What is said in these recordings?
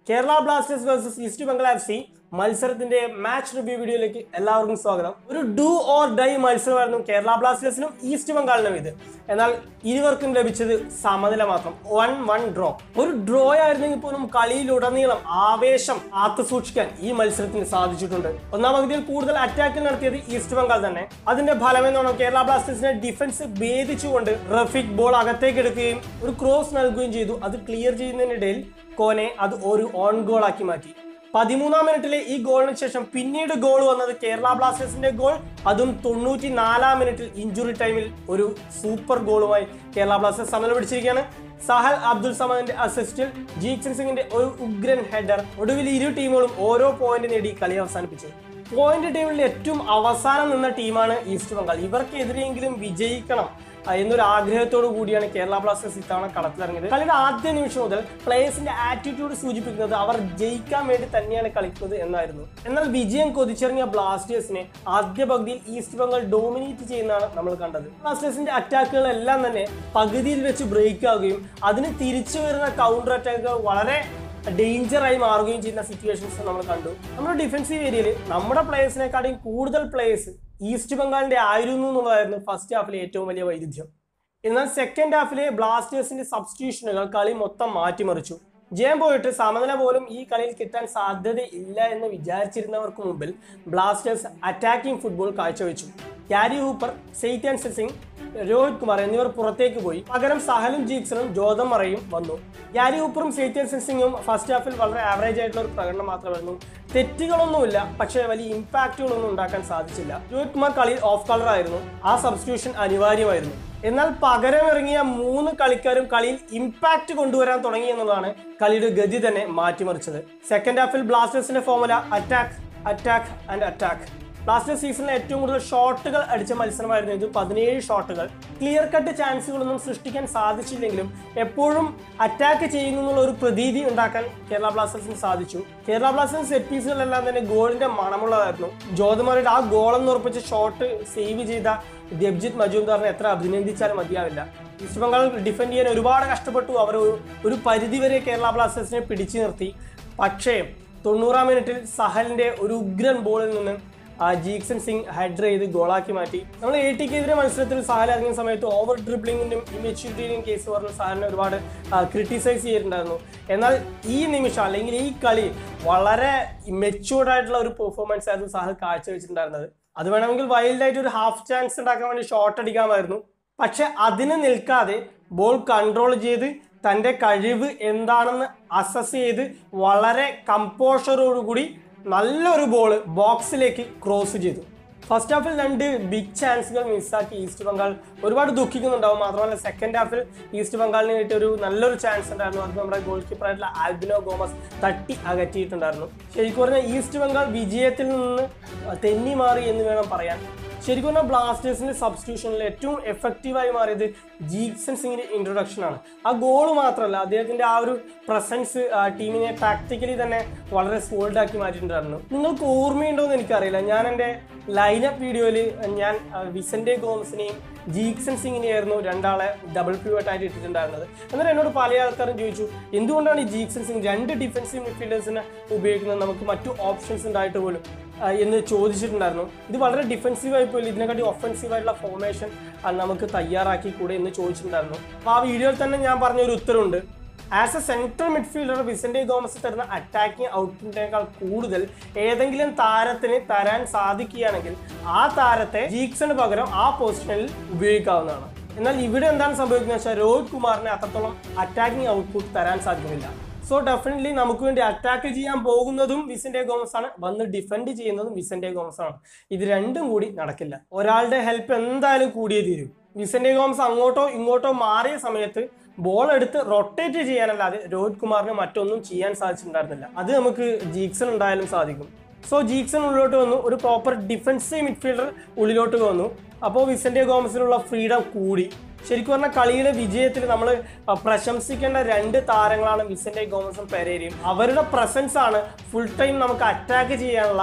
Kerala Blasters versus East Bengal F C മത്സരത്തിന്റെ match review വീഡിയോയിലേക്ക് എല്ലാവർക്കും സ്വാഗതം ഒരു ഡു ഓർ ഡൈ മത്സരമായിരുന്നു കേരള ബ്ലാസ്റ്റേഴ്സിനും ഈസ്റ്റ് ബംഗാളിനും ഇത് എന്നാൽ ഇരുവർക്കും ലഭിച്ചത് സമനില മാത്രം വൺ വൺ ഡ്രോ ഒരു ഡ്രോ ആയിരുന്നെങ്കിൽ പോലും കളിയിലുടനീളം ആവേശം ആത്തു സൂക്ഷിക്കാൻ ഈ മത്സരത്തിന് സാധിച്ചിട്ടുണ്ട് ഒന്നാം പകുതിയിൽ കൂടുതൽ അറ്റാക്കിൽ നടത്തിയത് ഈസ്റ്റ് ബംഗാൾ തന്നെ അതിന്റെ ഫലമെന്നോണം കേരള ബ്ലാസ്റ്റേഴ്സിനെ ഡിഫൻസ് ഭേദിച്ചുകൊണ്ട് റഫീഖ് ബോൾ അകത്തേക്ക് എടുക്കുകയും ഒരു ക്രോസ് നൽകുകയും ചെയ്തു അത് ക്ലിയർ ചെയ്യുന്നതിനിടയിൽ കോനെ അത് ഒരു ഓൺ ഗോൾ ആക്കി മാറ്റി പതിമൂന്നാം മിനിറ്റിലെ ഈ ഗോളിന് ശേഷം പിന്നീട് ഗോൾ വന്നത് കേരള ബ്ലാസ്റ്റേഴ്സിന്റെ ഗോൾ അതും തൊണ്ണൂറ്റി നാലാം മിനിറ്റിൽ ഇഞ്ചുറി ടൈമിൽ ഒരു സൂപ്പർ ഗോളുമായി കേരള ബ്ലാസ്റ്റേഴ്സ് സമനില പിടിച്ചിരിക്കുകയാണ് സഹൽ അബ്ദുൾ സമദിന്റെ അസിസ്റ്റിൽ ജീക്സൺ സിംഗിന്റെ ഒരു ഉഗ്രൻ ഹെഡർ ഒടുവിൽ ഇരു ടീമുകളും ഓരോ പോയിന്റ് നേടി കളി അവസാനിപ്പിച്ചു പോയിന്റ് ടേബിളിൽ ഏറ്റവും അവസാനം നിന്ന ടീമാണ് ഈസ്റ്റ് ബംഗാൾ ഇവർക്കെതിരെയെങ്കിലും വിജയിക്കണം ആ, എന്നൊരു ആഗ്രഹത്തോടു കൂടിയാണ് കേരള ബ്ലാസ്റ്റേഴ്സ് ഇത്തവണ കളത്തിലിറങ്ങിയത് കളിയുടെ ആദ്യ നിമിഷം മുതൽ പ്ലേയേഴ്സിന്റെ ആറ്റിറ്റ്യൂഡ് സൂചിപ്പിക്കുന്നത് അവർ ജയിക്കാൻ വേണ്ടി തന്നെയാണ് കളിക്കുന്നത് എന്നായിരുന്നു എന്നാൽ വിജയം കൊതിച്ചിറങ്ങിയ ബ്ലാസ്റ്റേഴ്സിനെ ആദ്യ പകുതിയിൽ ഈസ്റ്റ് ബംഗാൾ ഡോമിനേറ്റ് ചെയ്യുന്നതാണ് നമ്മൾ കണ്ടത് ബ്ലാസ്റ്റേഴ്സിന്റെ അറ്റാക്കുകളെല്ലാം തന്നെ പകുതിയിൽ വെച്ച് ബ്രേക്ക് ആവുകയും അതിന് തിരിച്ചു വരുന്ന കൗണ്ടർ അറ്റാക്കുകൾ വളരെ ഡേഞ്ചറായി മാറുകയും ചെയ്യുന്ന സിറ്റുവേഷൻസ് നമ്മൾ കണ്ടു നമ്മുടെ ഡിഫൻസീവ് ഏരിയയിൽ നമ്മുടെ പ്ലേയേഴ്സിനെക്കാളും കൂടുതൽ പ്ലേയേഴ്സ് ഈസ്റ്റ് ബംഗാളിന്റെ ആയിരുന്നു എന്നുള്ളതായിരുന്നു ഫസ്റ്റ് ഹാഫിലെ ഏറ്റവും വലിയ വൈരുദ്ധ്യം എന്നാൽ സെക്കൻഡ് ഹാഫിലെ ബ്ലാസ്റ്റേഴ്സിന്റെ സബ്സ്റ്റിറ്റ്യൂഷനുകൾ കളി മൊത്തം മാറ്റിമറിച്ചു ജയം പോയിട്ട് സമനില പോലും ഈ കളിയിൽ കിട്ടാൻ സാധ്യതയില്ല എന്ന് വിചാരിച്ചിരുന്നവർക്ക് മുമ്പിൽ ബ്ലാസ്റ്റേഴ്സ് അറ്റാക്കിംഗ് ഫുട്ബോൾ കാഴ്ചവെച്ചു ക്യാരി ഹൂപ്പർ സെയ്റ്റാൻ സിംഗ് രോഹിത് കുമാർ എന്നിവർ പുറത്തേക്ക് പോയി പകരം സഹലും ജീക്സണും ജോതം മറയും വന്നു ഗ്യാരി ഹൂപ്പറും സെയ്റ്റൻ സിംഗും ഫസ്റ്റ് ഹാഫിൽ വളരെ ആവറേജ് ആയിട്ടുള്ള ഒരു പ്രകടനം മാത്രമായിരുന്നു തെറ്റുകളൊന്നുമില്ല പക്ഷേ വലിയ ഇമ്പാക്റ്റുകളൊന്നും ഉണ്ടാക്കാൻ സാധിച്ചില്ല രോഹിത് കുമാർ കളിയിൽ ഓഫ് കളർ ആയിരുന്നു ആ സബ്സ്റ്റിറ്റ്യൂഷൻ അനിവാര്യമായിരുന്നു എന്നാൽ പകരം ഇറങ്ങിയ മൂന്ന് കളിക്കാരും കളിയിൽ ഇമ്പാക്റ്റ് കൊണ്ടുവരാൻ തുടങ്ങി എന്നുള്ളതാണ് കളിയുടെ ഗതി തന്നെ മാറ്റിമറിച്ചത് സെക്കൻഡ് ഹാഫിൽ ബ്ലാസ്റ്റേഴ്സിന്റെ formula attack attack and attack Blasters സീസണിൽ ഏറ്റവും കൂടുതൽ ഷോട്ടുകൾ അടിച്ച മത്സരമായിരുന്നു ഇത് പതിനേഴ് ഷോട്ടുകൾ ക്ലിയർ കട്ട് ചാൻസുകളൊന്നും സൃഷ്ടിക്കാൻ സാധിച്ചില്ലെങ്കിലും എപ്പോഴും അറ്റാക്ക് ചെയ്യുന്നു എന്നുള്ള ഒരു പ്രതീതി ഉണ്ടാക്കാൻ കേരള ബ്ലാസ്റ്റേഴ്സിന് സാധിച്ചു കേരള ബ്ലാസ്റ്റേഴ്സ് സെറ്റ് പീസുകളെല്ലാം തന്നെ ഗോളിന്റെ മണമുള്ളതായിരുന്നു ജ്യോതിമാരുടെ ആ ഗോളെന്ന് ഉറപ്പിച്ച ഷോട്ട് സേവ് ചെയ്ത ദേബ്ജിത്ത് മജൂംദാറിനെ എത്ര അഭിനന്ദിച്ചാലും മതിയാവില്ല ഈസ്റ്റ് ബംഗാൾ ഡിഫെൻഡ് ചെയ്യാൻ ഒരുപാട് കഷ്ടപ്പെട്ടു അവർ ഒരു- ഒരു പരിധിവരെ കേരള ബ്ലാസ്റ്റേഴ്സിനെ പിടിച്ചു നിർത്തി പക്ഷേ തൊണ്ണൂറാം മിനിറ്റിൽ സഹലിന്റെ ഒരു ഉഗ്രൻ ബോളിൽ നിന്ന് ആ ജീക്സൺ സിംഗ് ഹെഡർ ചെയ്ത് ഗോളാക്കി മാറ്റി നമ്മൾ എ ടിക്കെതിരെ മത്സരത്തിൽ സഹൽ ഇറങ്ങിയ സമയത്ത് ഓവർ ഡ്രിബ്ലിങ്ങിനും ഇമെച്യൂരിറ്റിയും കേസ് പറഞ്ഞ സഹലിനെ ഒരുപാട് ക്രിട്ടിസൈസ് ചെയ്തിട്ടുണ്ടായിരുന്നു എന്നാൽ ഈ നിമിഷം അല്ലെങ്കിൽ ഈ കളി വളരെ മെച്യൂർഡ് ആയിട്ടുള്ള ഒരു പെർഫോമൻസ് ആയിരുന്നു സഹൽ കാഴ്ചവെച്ചിട്ടുണ്ടായിരുന്നത് അത് വേണമെങ്കിൽ വൈൽഡായിട്ട് ഒരു ഹാഫ് ചാൻസ് ഉണ്ടാക്കാൻ വേണ്ടി ഷോട്ട് അടിക്കാമായിരുന്നു പക്ഷെ അതിന് നിൽക്കാതെ ബോൾ കൺട്രോൾ ചെയ്ത് തൻ്റെ കഴിവ് എന്താണെന്ന് അസസ് ചെയ്ത് വളരെ കമ്പോഷറോടുകൂടി നല്ലൊരു ബോൾ ബോക്സിലേക്ക് ക്രോസ് ചെയ്തു ഫസ്റ്റ് ഹാഫിൽ രണ്ട് ബിഗ് ചാൻസുകൾ മിസ്സാക്കി ഈസ്റ്റ് ബംഗാൾ ഒരുപാട് ദുഃഖിക്കുന്നുണ്ടാവും മാത്രമല്ല സെക്കൻഡ് ഹാഫിൽ ഈസ്റ്റ് ബംഗാളിന് കിട്ടിയ ഒരു നല്ലൊരു ചാൻസ് ഉണ്ടായിരുന്നു അത് നമ്മുടെ ഗോൾ കീപ്പറായിട്ടുള്ള ആൽബിനോ ഗോമസ് തട്ടി അകറ്റിയിട്ടുണ്ടായിരുന്നു ശരിക്കും പറഞ്ഞാൽ ഈസ്റ്റ് ബംഗാൾ വിജയത്തിൽ നിന്ന് തെന്നി മാറി എന്ന് വേണം പറയാൻ ശരിക്കും പറഞ്ഞാൽ ബ്ലാസ്റ്റേഴ്സിന്റെ സബ്സ്റ്റിറ്റ്യൂഷനിൽ ഏറ്റവും എഫക്റ്റീവായി മാറിയത് ജീക്സൺ സിംഗിന്റെ ഇൻട്രൊഡക്ഷൻ ആണ് ആ ഗോൾ മാത്രമല്ല അദ്ദേഹത്തിന്റെ ആ ഒരു പ്രസൻസ് ടീമിനെ ടാക്ടിക്കലി തന്നെ വളരെ സോൾഡ് ആക്കി മാറ്റിയിട്ടുണ്ടായിരുന്നു നിങ്ങൾക്ക് ഓർമ്മയുണ്ടോ എന്ന് എനിക്കറിയില്ല ഞാൻ എൻ്റെ ലൈനപ്പ് വീഡിയോയിൽ ഞാൻ ആ, വിസന്റെ ഗോംസിനെയും ജീക്സൺ സിംഗിനെയായിരുന്നു രണ്ടാളെ ഡബിൾ പിവട്ടായിട്ട് ഇട്ടിട്ടുണ്ടായിരുന്നത് എന്നാൽ എന്നോട് പല ആൾക്കാരും ചോദിച്ചു എന്തുകൊണ്ടാണ് ഈ ജീക്സൺ സിംഗ് രണ്ട് ഡിഫൻസീവ് മിഡ്ഫീൽഡേഴ്സിനെ ഉപയോഗിക്കുന്നത് നമുക്ക് മറ്റു ഓപ്ഷൻസ് ഉണ്ടായിട്ട് പോലും ആ, എന്ന് ചോദിച്ചിട്ടുണ്ടായിരുന്നു ഇത് വളരെ ഡിഫൻസീവ് ആയി പോലും ഇതിനെക്കാട്ടി ഒഫൻസീവ് ആയിട്ടുള്ള ഫോർമേഷൻ നമുക്ക് തയ്യാറാക്കി കൂടെ എന്ന് ചോദിച്ചിട്ടുണ്ടായിരുന്നു അപ്പോൾ ആ വീഡിയോയിൽ തന്നെ ഞാൻ പറഞ്ഞ ഒരു ഉത്തരവുണ്ട് as a central midfielder Vicente Gomez തരുന്ന അറ്റാക്കിംഗ് ഔട്ട്പുട്ടിനേക്കാൾ കൂടുതൽ ഏതെങ്കിലും താരത്തിന് തരാൻ സാധിക്കുകയാണെങ്കിൽ ആ താരത്തെ ജീക്സിന് പകരം ആ പൊസിഷനിൽ ഉപയോഗിക്കാവുന്നതാണ് എന്നാൽ ഇവിടെ എന്താണ് സംഭവിക്കുന്നത് വെച്ചാൽ രോഹിത് കുമാറിന് അത്രത്തോളം അറ്റാക്കിംഗ് ഔട്ട്പുട്ട് തരാൻ സാധിക്കുന്നില്ല സോ ഡെഫിനറ്റ്ലി നമുക്ക് വേണ്ടി അറ്റാക്ക് ചെയ്യാൻ പോകുന്നതും വിസന്റെ ഗോമസ് ആണ് വന്ന് ഡിഫെൻഡ് ചെയ്യുന്നതും വിസന്റെ ഗോമസ് ആണ് ഇത് രണ്ടും കൂടി നടക്കില്ല ഒരാളുടെ ഹെൽപ്പ് എന്തായാലും കൂടിയേ തീരും വിസന്റെ ഗോമസ് അങ്ങോട്ടോ ഇങ്ങോട്ടോ മാറിയ സമയത്ത് ബോൾ എടുത്ത് റൊട്ടേറ്റ് ചെയ്യാനല്ലാതെ രോഹിത് കുമാറിന് മറ്റൊന്നും ചെയ്യാൻ സാധിച്ചിട്ടുണ്ടായിരുന്നില്ല അത് നമുക്ക് ജീക്സൺ ഉണ്ടായാലും സാധിക്കും സോ ജീക്സൺ ഉള്ളിലോട്ട് വന്നു ഒരു പ്രോപ്പർ ഡിഫൻസീവ് മിഡ്ഫീൽഡർ ഉള്ളിലോട്ട് വന്നു അപ്പോൾ വിസന്റെ ഗോമസിനുള്ള ഫ്രീഡം കൂടി ശരിക്കും പറഞ്ഞാൽ കളിയുടെ വിജയത്തിൽ നമ്മൾ പ്രശംസിക്കേണ്ട രണ്ട് താരങ്ങളാണ് വിസന്റെ ഗോമസും പെരേരയും അവരുടെ പ്രസൻസ് ആണ് ഫുൾ ടൈം നമുക്ക് അറ്റാക്ക് ചെയ്യാനുള്ള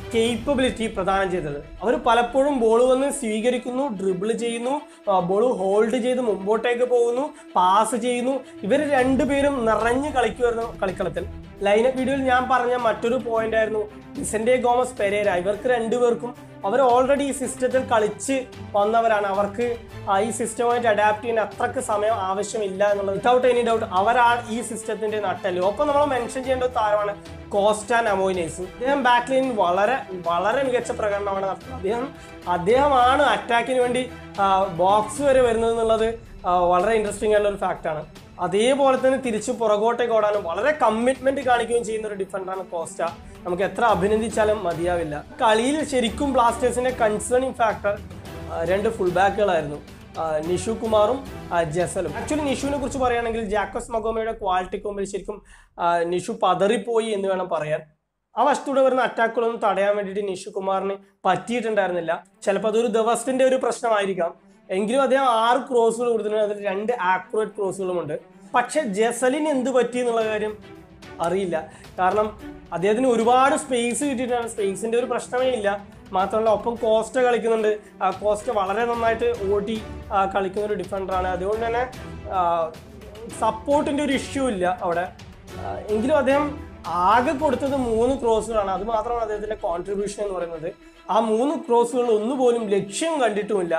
കേപ്പബിലിറ്റി പ്രദാനം ചെയ്തത് അവർ പലപ്പോഴും ബോൾ വന്ന് സ്വീകരിക്കുന്നു ഡ്രിബിൾ ചെയ്യുന്നു ബോൾ ഹോൾഡ് ചെയ്ത് മുമ്പോട്ടേക്ക് പോകുന്നു പാസ് ചെയ്യുന്നു ഇവർ രണ്ടുപേരും നിറഞ്ഞു കളിക്കുമായിരുന്നു കളിക്കളത്തിൽ ലൈനപ്പ് വീഡിയോയിൽ ഞാൻ പറഞ്ഞ മറ്റൊരു പോയിന്റ് ആയിരുന്നു വിസന്റെ ഗോമസ് പെരേര ഇവർക്ക് രണ്ടുപേർക്കും അവർ ഓൾറെഡി ഈ സിസ്റ്റത്തിൽ കളിച്ച് വന്നവരാണ് അവർക്ക് ആ ഈ സിസ്റ്റമായിട്ട് അഡാപ്റ്റ് ചെയ്യാൻ അത്രക്ക് സമയം ആവശ്യമില്ല എന്നുള്ളത് വിത്തൗട്ട് എനി ഡൗട്ട് അവരാണ് ഈ സിസ്റ്റത്തിന്റെ നട്ടല് ഒപ്പം നമ്മൾ മെൻഷൻ ചെയ്യേണ്ട ഒരു താരമാണ് കോസ്റ്റാൻ അമോയിനേസ് അദ്ദേഹം ബാക്ക് ലൈനിൽ വളരെ വളരെ മികച്ച പ്രകടനമാണ് നടത്തുന്നത് അദ്ദേഹം അദ്ദേഹമാണ് അറ്റാക്കിന് വേണ്ടി ബോക്സ് വരെ വരുന്നത് എന്നുള്ളത് ആ, വളരെ ഇൻട്രസ്റ്റിംഗ് ആയിട്ടുള്ള ഒരു ഫാക്റ്റാണ് അതേപോലെ തന്നെ തിരിച്ച് പുറകോട്ടേക്ക് ഓടാനും വളരെ കമ്മിറ്റ്മെന്റ് കാണിക്കുകയും ചെയ്യുന്ന ഒരു ഡിഫൻഡറാണ് കോസ്റ്റ നമുക്ക് എത്ര അഭിനന്ദിച്ചാലും മതിയാവില്ല കളിയിൽ ശരിക്കും ബ്ലാസ്റ്റേഴ്സിന്റെ കൺസേണിങ് ഫാക്ടർ രണ്ട് ഫുൾ ബാക്കുകളായിരുന്നു ആ, നിഷു കുമാറും ആ, ജസലും ആക്ച്വലി നിഷുവിനെ കുറിച്ച് പറയുകയാണെങ്കിൽ ജാക്കോസ് മഗോമയുടെ ക്വാളിറ്റിക്ക് മുമ്പിൽ ശരിക്കും ആ, നിഷു പതറിപ്പോയി എന്ന് വേണം പറയാൻ ആ വശത്തൂടെ വരുന്ന അറ്റാക്കുകളൊന്നും തടയാൻ വേണ്ടിയിട്ട് നിഷു കുമാറിന് പറ്റിയിട്ടുണ്ടായിരുന്നില്ല ചിലപ്പോൾ അതൊരു ദിവസത്തിന്റെ ഒരു പ്രശ്നമായിരിക്കാം എങ്കിലും അദ്ദേഹം ആറ് ക്രോസുകൾ കൊടുത്തിട്ടുണ്ട് അതിൽ രണ്ട് ആക്യുറേറ്റ് ക്രോസുകളുമുണ്ട് പക്ഷെ ജസലിന് എന്ത് പറ്റി എന്നുള്ള കാര്യം അറിയില്ല കാരണം അദ്ദേഹത്തിന് ഒരുപാട് സ്പേസ് കിട്ടിയിട്ടാണ് സ്പേസിന്റെ ഒരു പ്രശ്നമേ ഇല്ല മാത്രമല്ല ഒപ്പം കോസ്റ്റ കളിക്കുന്നുണ്ട് ആ കോസ്റ്റ വളരെ നന്നായിട്ട് ഓടി ആ, കളിക്കുന്ന ഒരു ഡിഫൻഡറാണ് അതുകൊണ്ട് തന്നെ സപ്പോർട്ടിന്റെ ഒരു ഇഷ്യൂ ഇല്ല അവിടെ ആ, എങ്കിലും അദ്ദേഹം ആകെ കൊടുത്തത് മൂന്ന് ക്രോസുകളാണ് അത് മാത്രമാണ് അദ്ദേഹത്തിന്റെ കോൺട്രിബ്യൂഷൻ എന്ന് പറയുന്നത് ആ മൂന്ന് ക്രോസുകൾ ഒന്നുപോലും ലക്ഷ്യം കണ്ടിട്ടുമില്ല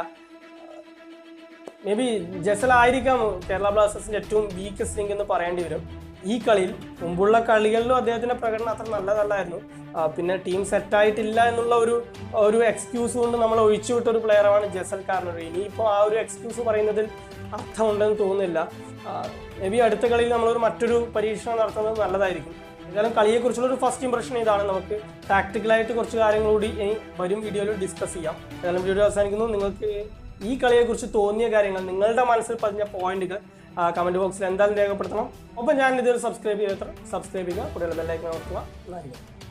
മേ ബി ജസലായിരിക്കാം കേരള ബ്ലാസ്റ്റേഴ്സിന്റെ ഏറ്റവും വീക്കസ്റ്റ് ലിങ്ക് എന്ന് പറയേണ്ടി വരും ഈ കളിയിൽ മുമ്പുള്ള കളികളിലും അദ്ദേഹത്തിന്റെ പ്രകടനം അത്ര നല്ലതല്ലായിരുന്നു ആ, പിന്നെ ടീം സെറ്റായിട്ടില്ല എന്നുള്ള ഒരു ഒരു എക്സ്ക്യൂസ് കൊണ്ട് നമ്മൾ ഒഴിച്ചുവിട്ട ഒരു പ്ലെയറാണ് ജസൽ കാർണർ ഇനിയിപ്പോൾ ആ ഒരു എക്സ്ക്യൂസ് പറയുന്നതിൽ അർത്ഥമുണ്ടെന്ന് തോന്നുന്നില്ല മേ ബി അടുത്ത കളിയിൽ നമ്മളൊരു മറ്റൊരു പരീക്ഷണം നടത്തുന്നത് നല്ലതായിരിക്കും ഏതായാലും കളിയെക്കുറിച്ചുള്ള ഒരു ഫസ്റ്റ് ഇംപ്രഷൻ ഇതാണ് നമുക്ക് ടാക്ടിക്കലായിട്ട് കുറച്ച് കാര്യങ്ങൾ കൂടി ഇനി വരും വീഡിയോയിൽ ഡിസ്കസ് ചെയ്യാം ഏതായാലും വീഡിയോ അവസാനിക്കുന്നു നിങ്ങൾക്ക് ഈ കളിയെക്കുറിച്ച് തോന്നിയ കാര്യങ്ങൾ നിങ്ങളുടെ മനസ്സിൽ പതിഞ്ഞ പോയിന്റുകൾ കമന്റ് ബോക്സിൽ എന്തായാലും രേഖപ്പെടുത്തണം ഒപ്പം ഞാൻ ഇതൊരു സബ്സ്ക്രൈബ് ചെയ്തത്ര സബ്സ്ക്രൈബ് ചെയ്യുക കൂടുതൽ ബെല്ലൈക്കൺ ഓർക്കുക നന്ദി